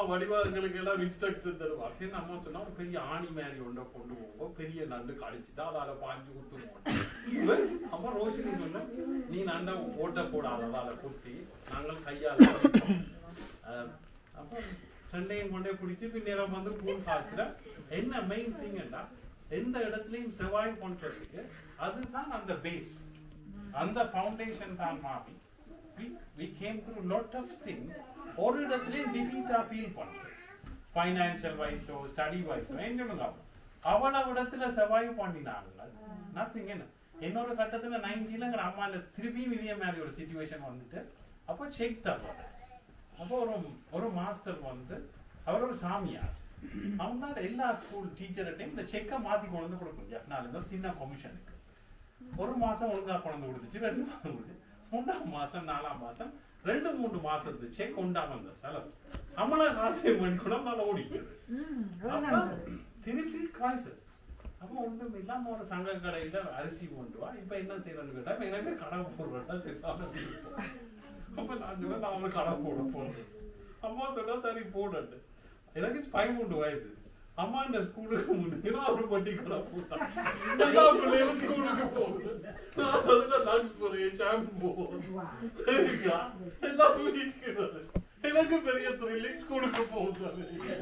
வடிவாங்களுக்கு எல்லாம் இன்ஸ்ட்ரக்ஷன் தருவாங்க என்ன அம்மா சொன்னா ஒரு பெரிய ஆணி மாதிரி ஒன்றை கொண்டு போவோம் பெரிய நண்டு கழிச்சுட்டு அதால பாஞ்சு குத்துவோம் அம்மா ரோஷினி சொன்ன நீ நண்டை ஓட்ட போடாத அதால குத்தி நாங்கள் கையால் அடிப்போம்." அஹ் அப்போ ரெண்டையும் கொண்டே பிடிச்சி பின்னேரம் வந்து கூழ் காய்ச்சிட என்ன மெயின் திங்னா எந்த இடத்துலையும் செவ்வாய் பண்றதுக்கு அதுதான் அந்த பேஸ் அந்த ஃபவுண்டேஷன் தான் மாமி we we came through lot of things ஒரு இடத்துலயும் டிஃபீட்டா ஃபீல் பண்றேன் ஃபைனான்சியல் வைஸோ ஸ்டடி வைஸோ எங்க அவ்வளவு இடத்துல செவ்வாய் பண்ணினாங்க நத்திங் என்ன என்னோட கட்டத்துல நைன்டிலங்கிற அம்மால திருப்பியும் இதே மாதிரி ஒரு சுச்சுவேஷன் வந்துட்டு அப்போ செக் தர்றாங்க அப்போ ஒரு ஒரு மாஸ்டர் வந்து அவர் ஒரு சாமியார் அவங்க தான் எல்லா ஸ்கூல் டீச்சர்கிட்டையும் இந்த செக்கை மாத்தி கொண்டு வந்து கொடுக்கும் ஜப்னால இருந்து ஒரு சின்ன கமிஷனுக்கு ஒரு மாசம் ஒழுங்கா கொண்டு வந்து கொடுத்துச்சு ரெண்டு மாசம் கொடுத்து மூணாம் மாசம் நாலாம் மாசம் ரெண்டு மூணு மாசத்து செக் உண்டாம வந்த செலவு அம்மளா காசு மணிக்கூடம் மேல ஓடிச்சு அப்ப திருப்பி கிரைசஸ் அப்போ ஒன்றும் இல்லாம ஒரு சங்க கடையில அரிசி கொண்டு வா இப்ப என்ன செய்யறேன்னு கேட்டா இப்ப எனக்கு கடை போடுறா சரி அப்ப நான் சொன்னேன் நான் அவனுக்கு கடை போட போறேன் அம்மா சொன்னா சரி போடட்டு எனக்கு பதிமூணு வயசு அம்மா இந்த ஸ்கூலுக்கு முன்னாடி அவரு பட்டி கடை போட்டான் எல்லா பிள்ளைகளும் ஸ்கூலுக்கு போகுது நான் அதுல லக்ஸ் போறேன் ஷாம்பு சரிங்களா எல்லாம் விற்கிறது எனக்கு பெரிய த்ரில்லிங் ஸ்கூலுக்கு போகுது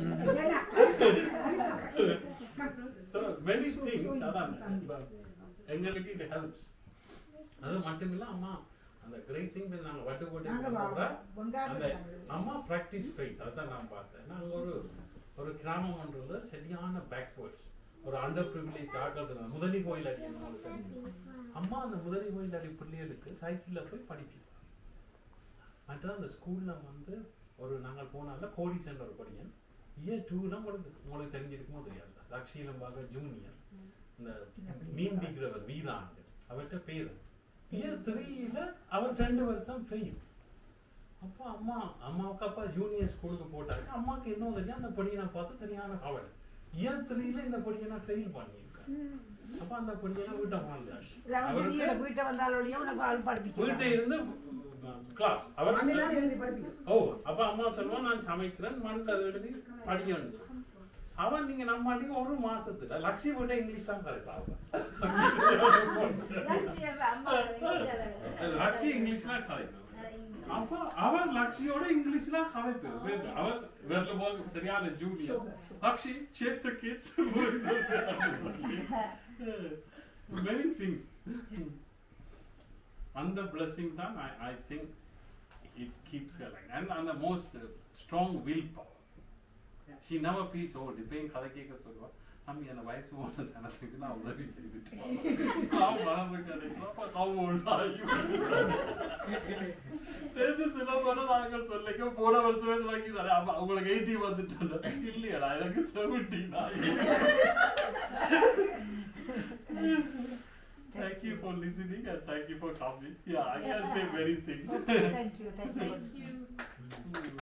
so many things அதான் இப்ப எங்களுக்கு இது ஹெல்ப்ஸ் அது மட்டும் இல்ல அம்மா அந்த கிரேட் திங் நாங்க வட்டு போட்டு நாங்க வா- போடுற வெங்காயம் அந்த நாங்க- அம்மா பிராக்டிஸ் ஃபெய்த் அதான் நான் பார்த்தேன் நாங்க ஒரு ஒரு கிராமம் ஒன்றுல சரியான பேக்வேர்ட்ஸ் ஒரு அண்டர் ப்ரிவிலேஜ் ஆட்கள் இருந்தாங்க முதலி கோயில் அடி உங்களுக்கு தெரியும். அம்மா அந்த முதலி கோயில் அடி பிள்ளைகளுக்கு சைக்கிள்ல போய் படிப்பிப்பாங்க மற்ற அந்த ஸ்கூல்ல வந்து ஒரு நாங்கள் போனால கோடி சென்ற ஒரு படியன் இயர் டூல உங்களுக்கு உங்களுக்கு தெரிஞ்சிருக்குமோ தெரியாது லக்ஷீலம்பாக ஜூனியர் இந்த மீன் பிடிக்கிறவர் வீராண்டு அவர்கிட்ட பேரு இயர் த்ரீல அவர் ரெண்டு வருஷம் ஃபெயில் அப்போ அம்மா அம்மாவுக்கு அப்பா ஜூனியர் ஸ்கூலுக்கு போட்டாங்க அம்மாவுக்கு என்ன தெரியும் அந்த படியை பார்த்து சரியான கவலை இயர் த்ரீல இந்த படியை நான் ஃபெயில் பண்ணியிருக்கேன் அப்ப அந்த படியெல்லாம் வீட்டை வாழ்ந்தாச்சு அவருக்கு வீட்டை வந்தாலும் உனக்கு ஆள் வீட்டை படிப்பிக்க இருந்து கிளாஸ் அவர் அங்கெல்லாம் எழுதி படிப்பிக்கும் ஓ அப்ப அம்மா சொல்லுவான் நான் சமைக்கிறேன் மண்ணில் எழுதி படிக்கணும்னு சொல்லு. அவன் நீங்க நம்ம மாட்டீங்க ஒரு மாசத்துல லட்சிய விட்ட இங்கிலீஷ் தான் கரெக்ட் லட்சிய இங்கிலீஷ்லாம் கலைப்பு அப்ப அவன் லக்ஷியோட இங்கிலீஷ்ல கலைப்பு அவர் வேற போது சரியான ஜூனியர் லக்ஷி chase the kids many things அந்த blessing தான் I, I think it keeps her like and, and the most uh, strong willpower she never feels old இப்ப என் கதை கேட்க சொல்லுவா தம்பி அந்த வயசு போன சனத்துக்கு நான் உதவி செய்துட்டேன் நான் மனசு கிடைக்கிறப்ப கவுண்டாயும் சில படம் நாங்கள் சொல்லிக்க போன வருஷமே சொல்லிக்கிறாரு அப்ப அவங்களுக்கு எயிட்டி வந்துட்டு இல்லையடா எனக்கு seventy Thank you for listening and thank you for coming. Yeah, I can say many things. Thank you thank you Thank you.